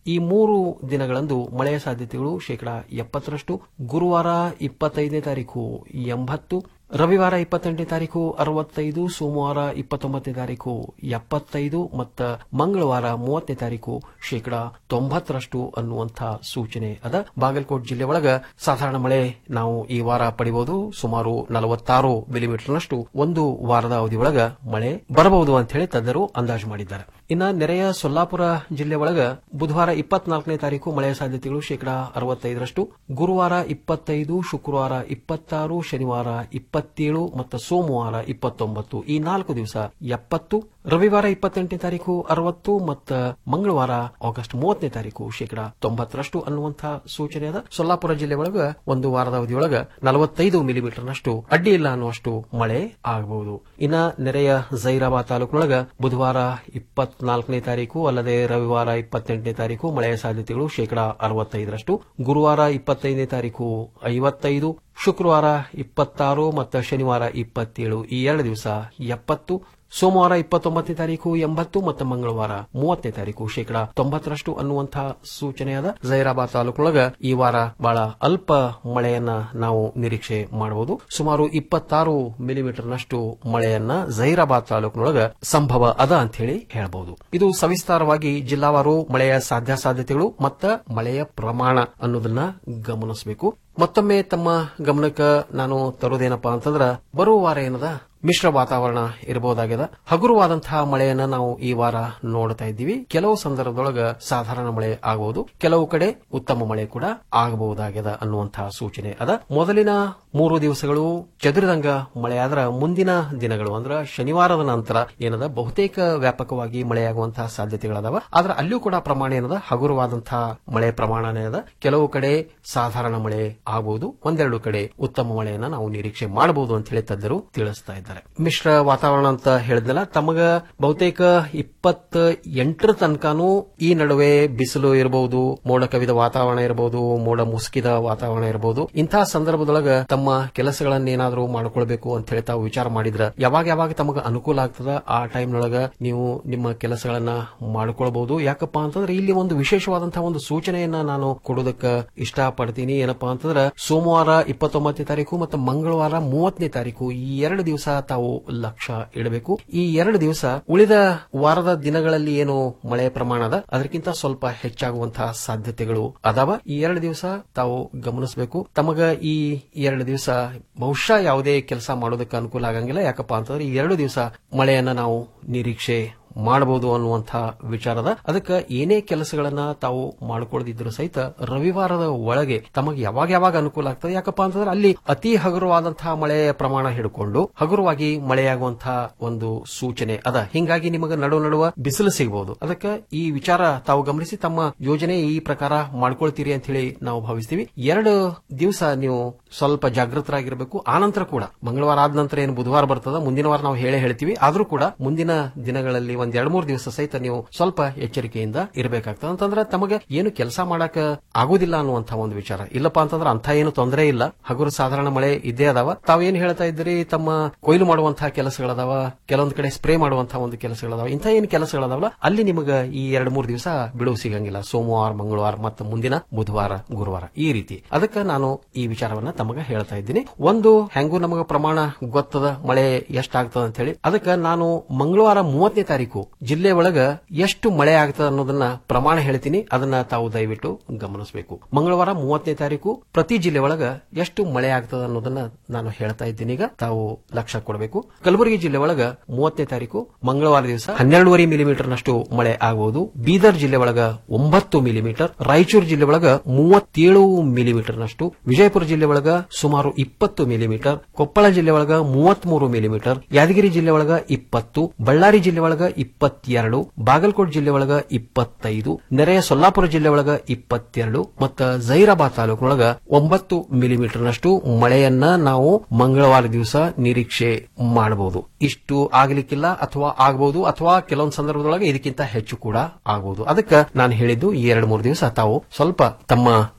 ಈ ಮೂರು ದಿನಗಳಂದು ಮಳೆಯ ಸಾಧ್ಯತೆಗಳು ಶೇಕಡಾ ಎಪ್ಪತ್ತರಷ್ಟು ಗುರುವಾರ ಇಪ್ಪತ್ತೈದನೇ ತಾರೀಕು ಎಂಬತ್ತು ರವಿವಾರ ಇಪ್ಪತ್ತೆಂಟನೇ ತಾರೀಕು ಅರವತ್ತೈದು ಸೋಮವಾರ ಇಪ್ಪತ್ತೊಂಬತ್ತನೇ ತಾರೀಕು ಎಪ್ಪತ್ತೈದು ಮತ್ತು ಮಂಗಳವಾರ ಮೂವತ್ತನೇ ತಾರೀಕು ಶೇಕಡಾ ತೊಂಬತ್ತರಷ್ಟು ಅನ್ನುವಂಥ ಸೂಚನೆ ಅದ ಬಾಗಲಕೋಟ್ ಜಿಲ್ಲೆ ಒಳಗ ಸಾಧಾರಣ ಮಳೆ ನಾವು ಈ ವಾರ ಪಡಿಬಹುದು ಸುಮಾರು ನಲವತ್ತಾರು ಮಿಲಿಮೀಟರ್ನಷ್ಟು ಒಂದು ವಾರದ ಅವಧಿಯೊಳಗ ಮಳೆ ಬರಬಹುದು ಅಂತ ಹೇಳಿ ತಜ್ಞರು ಅಂದಾಜು ಮಾಡಿದ್ದಾರೆ ಇನ್ನ ನೆರೆಯ ಸೊಲ್ಲಾಪುರ ಜಿಲ್ಲೆ ಒಳಗ ಬುಧವಾರ ಇಪ್ಪತ್ನಾಲ್ಕನೇ ತಾರೀಕು ಮಳೆಯ ಸಾಧ್ಯತೆಗಳು ಶೇಕಡಾ ಅರವತ್ತೈದರಷ್ಟು ಗುರುವಾರ ಇಪ್ಪತ್ತೈದು ಶುಕ್ರವಾರ ಇಪ್ಪತ್ತಾರು ಶನಿವಾರ ಇಪ್ಪತ್ತೇಳು ಮತ್ತು ಸೋಮವಾರ ಇಪ್ಪತ್ತೊಂಬತ್ತು ಈ ನಾಲ್ಕು ದಿವಸ ಎಪ್ಪತ್ತು ರವಿವಾರ ಇಪ್ಪತ್ತೆಂಟನೇ ತಾರೀಕು ಅರವತ್ತು ಮತ್ತು ಮಂಗಳವಾರ ಆಗಸ್ಟ್ ಮೂವತ್ತನೇ ತಾರೀಕು ಶೇಕಡಾ ತೊಂಬತ್ತರಷ್ಟು ಅನ್ನುವಂತಹ ಸೂಚನೆ ಅದ ಸೊಲ್ಲಾಪುರ ಜಿಲ್ಲೆ ಒಳಗ ಒಂದು ವಾರದ ಅವಧಿಯೊಳಗ ನಲವತ್ತೈದು ಮಿಲಿಮೀಟರ್ನಷ್ಟು ಅಡ್ಡಿ ಇಲ್ಲ ಅನ್ನುವಷ್ಟು ಮಳೆ ಆಗಬಹುದು ಇನ್ನ ನೆರೆಯ ಜೈರಾಬಾದ್ ತಾಲೂಕಿನೊಳಗ ಬುಧವಾರ ಇಪ್ಪತ್ನಾಲ್ಕನೇ ತಾರೀಕು ಅಲ್ಲದೆ ರವಿವಾರ ಇಪ್ಪತ್ತೆಂಟನೇ ತಾರೀಕು ಮಳೆಯ ಸಾಧ್ಯತೆಗಳು ಶೇಕಡಾ ಅರವತ್ತೈದರಷ್ಟು ಗುರುವಾರ ಇಪ್ಪತ್ತೈದನೇ ತಾರೀಕು ಐವತ್ತೈದು ಶುಕ್ರವಾರ ಇಪ್ಪತ್ತಾರು ಮತ್ತು ಶನಿವಾರ ಇಪ್ಪತ್ತೇಳು ಈ ಎರಡು ದಿವಸ ಎಪ್ಪತ್ತು ಸೋಮವಾರ ಇಪ್ಪತ್ತೊಂಬತ್ತನೇ ತಾರೀಕು ಎಂಬತ್ತು ಮತ್ತು ಮಂಗಳವಾರ ಮೂವತ್ತನೇ ತಾರೀಕು ಶೇಕಡಾ ತೊಂಬತ್ತರಷ್ಟು ಅನ್ನುವಂತಹ ಸೂಚನೆಯಾದ ಜೈರಾಬಾದ್ ತಾಲೂಕಿನೊಳಗ ಈ ವಾರ ಬಹಳ ಅಲ್ಪ ಮಳೆಯನ್ನ ನಾವು ನಿರೀಕ್ಷೆ ಮಾಡಬಹುದು ಸುಮಾರು ಇಪ್ಪತ್ತಾರು ಮಿಲಿಮೀಟರ್ನಷ್ಟು ಮಳೆಯನ್ನ ಜೈರಾಬಾದ್ ತಾಲೂಕಿನೊಳಗ ಸಂಭವ ಅದ ಅಂತ ಹೇಳಿ ಹೇಳಬಹುದು ಇದು ಸವಿಸ್ತಾರವಾಗಿ ಜಿಲ್ಲಾವಾರು ಮಳೆಯ ಸಾಧ್ಯಾಸಾಧ್ಯತೆಗಳು ಮತ್ತು ಮಳೆಯ ಪ್ರಮಾಣ ಅನ್ನೋದನ್ನ ಗಮನಿಸಬೇಕು ಮತ್ತೊಮ್ಮೆ ತಮ್ಮ ಗಮನಕ್ಕೆ ನಾನು ತರೋದೇನಪ್ಪಾ ಅಂತಂದ್ರ ಬರುವ ವಾರ ಏನದ ಮಿಶ್ರ ವಾತಾವರಣ ಇರಬಹುದಾಗಿದೆ ಹಗುರವಾದಂತಹ ಮಳೆಯನ್ನ ನಾವು ಈ ವಾರ ನೋಡ್ತಾ ಇದ್ದೀವಿ ಕೆಲವು ಸಂದರ್ಭದೊಳಗ ಸಾಧಾರಣ ಮಳೆ ಆಗಬಹುದು ಕೆಲವು ಕಡೆ ಉತ್ತಮ ಮಳೆ ಕೂಡ ಆಗಬಹುದಾಗಿದೆ ಅನ್ನುವಂತಹ ಸೂಚನೆ ಅದ ಮೊದಲಿನ ಮೂರು ದಿವಸಗಳು ಚದುರಿದಂಗ ಮಳೆ ಆದ್ರ ಮುಂದಿನ ದಿನಗಳು ಅಂದ್ರ ಶನಿವಾರದ ನಂತರ ಏನದ ಬಹುತೇಕ ವ್ಯಾಪಕವಾಗಿ ಮಳೆಯಾಗುವಂತಹ ಸಾಧ್ಯತೆಗಳದಾವ ಆದ್ರೆ ಅಲ್ಲಿಯೂ ಕೂಡ ಪ್ರಮಾಣ ಏನದ ಹಗುರವಾದಂತಹ ಮಳೆ ಪ್ರಮಾಣನೇ ಅದ ಕೆಲವು ಕಡೆ ಸಾಧಾರಣ ಮಳೆ ಆಗಬಹುದು ಒಂದೆರಡು ಕಡೆ ಉತ್ತಮ ಮಳೆಯನ್ನ ನಾವು ನಿರೀಕ್ಷೆ ಮಾಡಬಹುದು ಅಂತ ಹೇಳಿ ತಜ್ಞರು ತಿಳಿಸ್ತಾ ಇದ್ದಾರೆ ಮಿಶ್ರ ವಾತಾವರಣ ಅಂತ ಹೇಳಿದ್ನಲ್ಲ ತಮಗ ಬಹುತೇಕ ಇಪ್ಪತ್ತ ಎಂಟರ ತನಕನೂ ಈ ನಡುವೆ ಬಿಸಿಲು ಇರಬಹುದು ಮೋಡ ಕವಿದ ವಾತಾವರಣ ಇರಬಹುದು ಮೋಡ ಮುಸುಕಿದ ವಾತಾವರಣ ಇರಬಹುದು ಇಂತಹ ಸಂದರ್ಭದೊಳಗ ತಮ್ಮ ಕೆಲಸಗಳನ್ನೇನಾದ್ರೂ ಮಾಡ್ಕೊಳ್ಬೇಕು ಅಂತ ಹೇಳಿ ತಾವು ವಿಚಾರ ಮಾಡಿದ್ರ ಯಾವಾಗ ಯಾವಾಗ ತಮಗ ಅನುಕೂಲ ಆಗ್ತದ ಆ ಟೈಮ್ನೊಳಗ ನೀವು ನಿಮ್ಮ ಕೆಲಸಗಳನ್ನ ಮಾಡ್ಕೊಳ್ಬಹುದು ಯಾಕಪ್ಪ ಅಂತಂದ್ರೆ ಇಲ್ಲಿ ಒಂದು ವಿಶೇಷವಾದಂತಹ ಒಂದು ಸೂಚನೆಯನ್ನ ನಾನು ಕೊಡೋದಕ್ಕ ಇಷ್ಟ ಪಡ್ತೀನಿ ಏನಪ್ಪಾ ಅಂತಂದ್ರೆ ಸೋಮವಾರ ಇಪ್ಪತ್ತೊಂಬತ್ತನೇ ತಾರೀಕು ಮತ್ತು ಮಂಗಳವಾರ ಮೂವತ್ತನೇ ತಾರೀಕು ಈ ಎರಡು ದಿವಸ ತಾವು ಲಕ್ಷ್ಯ ಇಡಬೇಕು ಈ ಎರಡು ದಿವಸ ಉಳಿದ ವಾರದ ದಿನಗಳಲ್ಲಿ ಏನು ಮಳೆ ಪ್ರಮಾಣ ಅದ ಅದಕ್ಕಿಂತ ಸ್ವಲ್ಪ ಹೆಚ್ಚಾಗುವಂತಹ ಸಾಧ್ಯತೆಗಳು ಅದಾವ ಈ ಎರಡು ದಿವಸ ತಾವು ಗಮನಿಸಬೇಕು ತಮಗ ಈ ಎರಡು ದಿವಸ ಬಹುಶಃ ಯಾವುದೇ ಕೆಲಸ ಮಾಡೋದಕ್ಕೆ ಅನುಕೂಲ ಆಗಂಗಿಲ್ಲ ಯಾಕಪ್ಪ ಅಂತಂದ್ರೆ ಈ ಎರಡು ದಿವಸ ಮಳೆಯನ್ನ ನಾವು ನಿರೀಕ್ಷೆ ಮಾಡಬಹುದು ಅನ್ನುವಂಥ ವಿಚಾರದ ಅದಕ್ಕೆ ಏನೇ ಕೆಲಸಗಳನ್ನ ತಾವು ಮಾಡ್ಕೊಳ್ಳದಿದ್ರು ಸಹಿತ ರವಿವಾರದ ಒಳಗೆ ತಮಗೆ ಯಾವಾಗ ಯಾವಾಗ ಅನುಕೂಲ ಆಗ್ತದೆ ಯಾಕಪ್ಪ ಅಂತಂದ್ರೆ ಅಲ್ಲಿ ಅತಿ ಹಗುರವಾದಂತಹ ಮಳೆಯ ಪ್ರಮಾಣ ಹಿಡ್ಕೊಂಡು ಹಗುರವಾಗಿ ಮಳೆಯಾಗುವಂತಹ ಒಂದು ಸೂಚನೆ ಅದ ಹಿಂಗಾಗಿ ನಿಮಗೆ ನಡು ನಡುವ ಬಿಸಿಲು ಸಿಗಬಹುದು ಅದಕ್ಕೆ ಈ ವಿಚಾರ ತಾವು ಗಮನಿಸಿ ತಮ್ಮ ಯೋಜನೆ ಈ ಪ್ರಕಾರ ಮಾಡ್ಕೊಳ್ತೀರಿ ಅಂತ ಹೇಳಿ ನಾವು ಭಾವಿಸ್ತೀವಿ ಎರಡು ದಿವಸ ನೀವು ಸ್ವಲ್ಪ ಜಾಗೃತರಾಗಿರಬೇಕು ಆನಂತರ ಕೂಡ ಮಂಗಳವಾರ ಆದ ನಂತರ ಏನು ಬುಧವಾರ ಬರ್ತದ ಮುಂದಿನ ವಾರ ನಾವು ಹೇಳೇ ಹೇಳ್ತೀವಿ ಆದ್ರೂ ಕೂಡ ಮುಂದಿನ ದಿನಗಳಲ್ಲಿ ಒಂದ್ ಎರಡ್ ಮೂರು ದಿವಸ ಸಹಿತ ನೀವು ಸ್ವಲ್ಪ ಎಚ್ಚರಿಕೆಯಿಂದ ಇರಬೇಕಾಗ್ತದೆ ಅಂತಂದ್ರೆ ತಮಗೆ ಏನು ಕೆಲಸ ಮಾಡಕ ಆಗುದಿಲ್ಲ ಅನ್ನುವಂತ ಒಂದು ವಿಚಾರ ಇಲ್ಲಪ್ಪ ಅಂತಂದ್ರೆ ಅಂತ ಏನು ತೊಂದರೆ ಇಲ್ಲ ಹಗುರು ಸಾಧಾರಣ ಮಳೆ ಇದ್ದೇ ಅದಾವ ತಾವೇನು ಹೇಳ್ತಾ ಇದ್ದೀರಿ ತಮ್ಮ ಕೊಯ್ಲು ಮಾಡುವಂತಹ ಕೆಲಸಗಳದಾವ ಕೆಲವೊಂದು ಕಡೆ ಸ್ಪ್ರೇ ಮಾಡುವಂತಹ ಒಂದು ಕೆಲಸಗಳದಾವ ಇಂಥ ಏನು ಕೆಲಸಗಳದಾವಲ್ಲ ಅಲ್ಲಿ ನಿಮಗೆ ಈ ಎರಡ್ ಮೂರು ದಿವಸ ಬಿಡುವು ಸಿಗಂಗಿಲ್ಲ ಸೋಮವಾರ ಮಂಗಳವಾರ ಮತ್ತು ಮುಂದಿನ ಬುಧವಾರ ಗುರುವಾರ ಈ ರೀತಿ ಅದಕ್ಕೆ ನಾನು ಈ ವಿಚಾರವನ್ನ ತಮಗ ಹೇಳ್ತಾ ಇದ್ದೀನಿ ಒಂದು ಹೆಂಗೂ ನಮಗ ಪ್ರಮಾಣ ಗೊತ್ತದ ಮಳೆ ಎಷ್ಟಾಗ್ತದ ಅಂತ ಹೇಳಿ ಅದಕ್ಕೆ ನಾನು ಮಂಗಳವಾರ ಮೂವತ್ತನೇ ತಾರೀಕು ಜಿಲ್ಲೆ ಒಳಗ ಎಷ್ಟು ಮಳೆ ಆಗ್ತದ ಅನ್ನೋದನ್ನ ಪ್ರಮಾಣ ಹೇಳ್ತೀನಿ ಅದನ್ನ ತಾವು ದಯವಿಟ್ಟು ಗಮನಿಸಬೇಕು ಮಂಗಳವಾರ ಮೂವತ್ತನೇ ತಾರೀಕು ಪ್ರತಿ ಜಿಲ್ಲೆ ಒಳಗ ಎಷ್ಟು ಮಳೆ ಆಗ್ತದ ಅನ್ನೋದನ್ನ ನಾನು ಹೇಳ್ತಾ ಇದ್ದೀನಿ ಈಗ ತಾವು ಲಕ್ಷ್ಯ ಕೊಡಬೇಕು ಕಲಬುರಗಿ ಜಿಲ್ಲೆ ಒಳಗ ಮೂವತ್ತನೇ ತಾರೀಕು ಮಂಗಳವಾರ ದಿವಸ ಹನ್ನೆರಡೂವರೆ ಮಿಲಿಮೀಟರ್ ನಷ್ಟು ಮಳೆ ಆಗಬಹುದು ಬೀದರ್ ಜಿಲ್ಲೆ ಒಳಗ ಒಂಬತ್ತು ಮಿಲಿಮೀಟರ್ ರಾಯಚೂರು ಜಿಲ್ಲೆ ಒಳಗ ಮೂವತ್ತೇಳು ಮಿಲಿಮೀಟರ್ ನಷ್ಟು ವಿಜಯಪುರ ಜಿಲ್ಲೆ ಒಳಗ ಸುಮಾರು ಇಪ್ಪತ್ತು ಮಿಲಿಮೀಟರ್ ಕೊಪ್ಪಳ ಜಿಲ್ಲೆ ಒಳಗ ಮೂವತ್ಮೂರು ಮಿಲಿಮೀಟರ್ ಯಾದಗಿರಿ ಜಿಲ್ಲೆ ಒಳಗ ಇಪ್ಪತ್ತು ಬಳ್ಳಾರಿ ಜಿಲ್ಲೆ ಒಳಗ ಇಪ್ಪತ್ತೆರಡು ಬಾಗಲಕೋಟ್ ಜಿಲ್ಲೆ ಒಳಗ ಇಪ್ಪತ್ತೈದು ನೆರೆಯ ಸೊಲ್ಲಾಪುರ ಜಿಲ್ಲೆ ಒಳಗ ಇಪ್ಪತ್ತೆರಡು ಮತ್ತು ಜೈರಾಬಾದ್ ತಾಲೂಕಿನೊಳಗ ಒಂಬತ್ತು ಮಿಲಿಮೀಟರ್ ನಷ್ಟು ಮಳೆಯನ್ನ ನಾವು ಮಂಗಳವಾರ ದಿವಸ ನಿರೀಕ್ಷೆ ಮಾಡಬಹುದು ಇಷ್ಟು ಆಗ್ಲಿಕ್ಕಿಲ್ಲ ಅಥವಾ ಆಗಬಹುದು ಅಥವಾ ಕೆಲವೊಂದು ಸಂದರ್ಭದೊಳಗೆ ಇದಕ್ಕಿಂತ ಹೆಚ್ಚು ಕೂಡ ಆಗಬಹುದು ಅದಕ್ಕೆ ನಾನು ಹೇಳಿದ್ದು ಈ ಎರಡು ಮೂರು ದಿವಸ ತಾವು ಸ್ವಲ್ಪ ತಮ್ಮ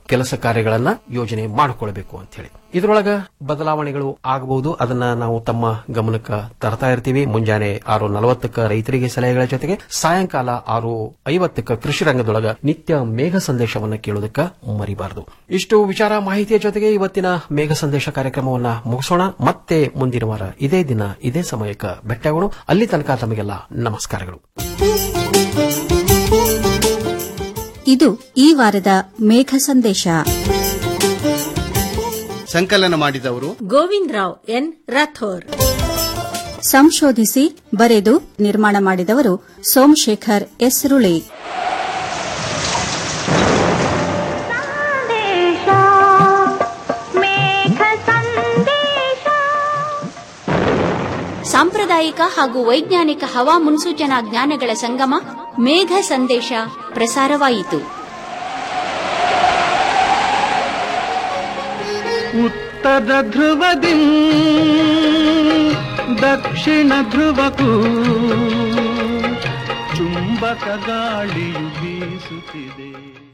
ಕೆಲಸ ಕಾರ್ಯಗಳನ್ನ ಯೋಜನೆ ಮಾಡಿಕೊಳ್ಬೇಕು ಅಂತ ಹೇಳಿ ಇದರೊಳಗ ಬದಲಾವಣೆಗಳು ಆಗಬಹುದು ಅದನ್ನ ನಾವು ತಮ್ಮ ಗಮನಕ್ಕೆ ತರ್ತಾ ಇರ್ತೀವಿ ಮುಂಜಾನೆ ಆರು ನಲವತ್ತಕ್ಕ ರೈತರಿಗೆ ಸಲಹೆಗಳ ಜೊತೆಗೆ ಸಾಯಂಕಾಲ ಆರು ಐವತ್ತಕ್ಕ ಕೃಷಿ ರಂಗದೊಳಗ ನಿತ್ಯ ಮೇಘ ಸಂದೇಶವನ್ನ ಕೇಳೋದಕ್ಕ ಮರಿಬಾರದು ಇಷ್ಟು ವಿಚಾರ ಮಾಹಿತಿಯ ಜೊತೆಗೆ ಇವತ್ತಿನ ಮೇಘ ಸಂದೇಶ ಕಾರ್ಯಕ್ರಮವನ್ನ ಮುಗಿಸೋಣ ಮತ್ತೆ ಮುಂದಿನ ವಾರ ಇದೇ ದಿನ ಇದೇ ಸಮಯಕ್ಕೆ ಭೇಟಿಯಾಗೋಣ ಅಲ್ಲಿ ತನಕ ತಮಗೆಲ್ಲ ನಮಸ್ಕಾರಗಳು ಇದು ಈ ವಾರದ ಮೇಘ ಸಂದೇಶ ಸಂಕಲನ ಮಾಡಿದವರು ಗೋವಿಂದ್ ರಾವ್ ಎನ್ ರಾಥೋರ್ ಸಂಶೋಧಿಸಿ ಬರೆದು ನಿರ್ಮಾಣ ಮಾಡಿದವರು ಸೋಮಶೇಖರ್ ಎಸ್ ರುಳಿ ಸಾಂಪ್ರದಾಯಿಕ ಹಾಗೂ ವೈಜ್ಞಾನಿಕ ಹವಾ ಮುನ್ಸೂಚನಾ ಜ್ಞಾನಗಳ ಸಂಗಮ ಮೇಘ ಸಂದೇಶ ಪ್ರಸಾರವಾಯಿತು ಉತ್ತರ ಧ್ರುವದಿ ದಕ್ಷಿಣ ಧ್ರುವಕ್ಕೂ ಚುಂಬಕ ಗಾಳಿಯು ಬೀಸುತ್ತಿದೆ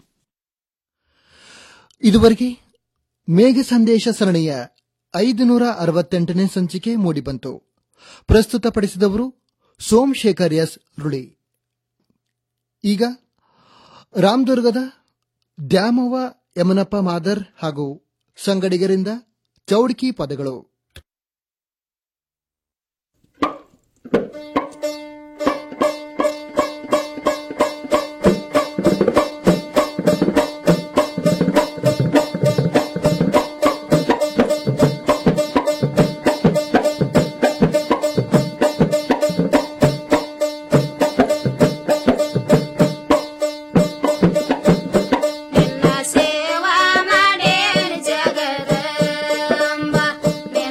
ಇದುವರೆಗೆ ಮೇಘ ಸಂದೇಶ ಸರಣಿಯ ಐದುನೂರ ಅರವತ್ತೆಂಟನೇ ಸಂಚಿಕೆ ಮೂಡಿಬಂತು ಪ್ರಸ್ತುತಪಡಿಸಿದವರು ಸೋಮಶೇಖರ್ ಎಸ್ ರುಳಿ ಈಗ ರಾಮದುರ್ಗದ ದ್ಯಾಮವ್ವ ಯಮನಪ್ಪ ಮಾದರ್ ಹಾಗೂ ಸಂಗಡಿಗರಿಂದ ಚೌಡ್ಕಿ ಪದಗಳು ಸೇವಾ ಮಾಡೇನ ಜಗದಂಬ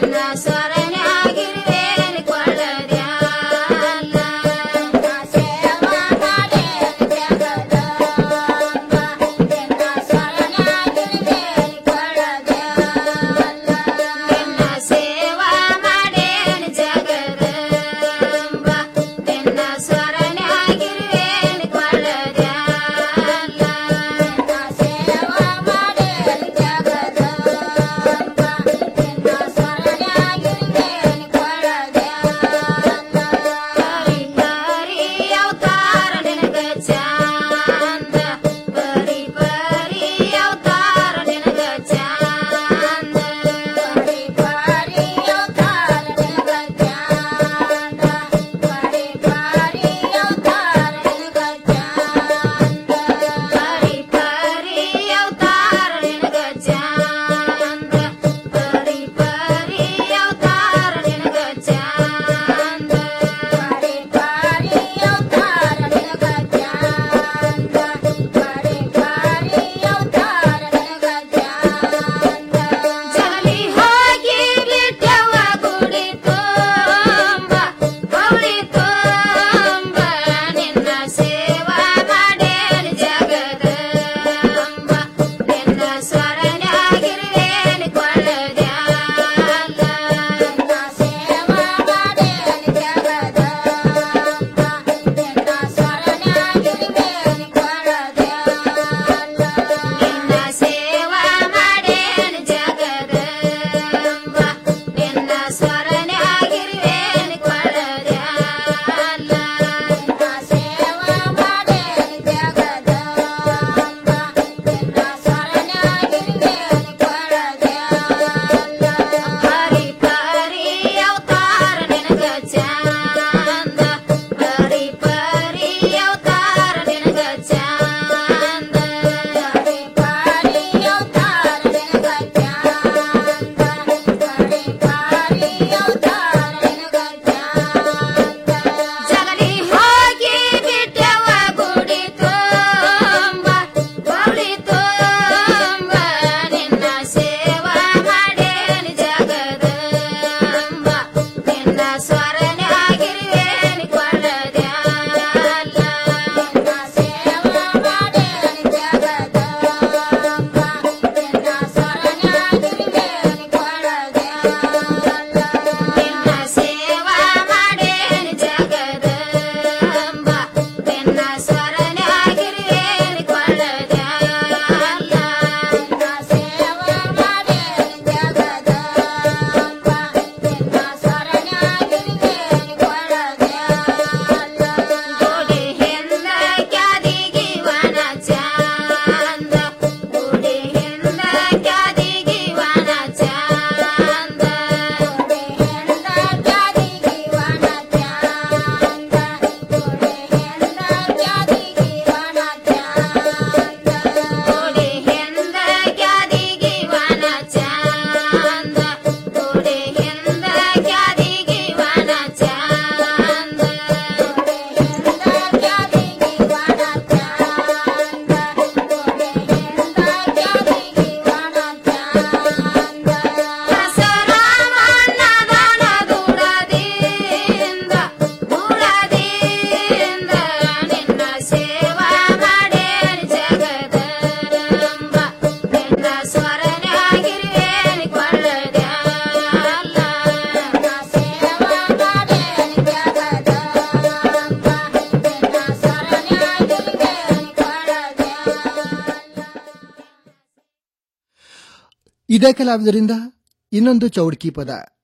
ಇದೇ ಕಲಾವಿದರಿಂದ ಇನ್ನೊಂದು ಚೌಡ್ಕಿ ಪದ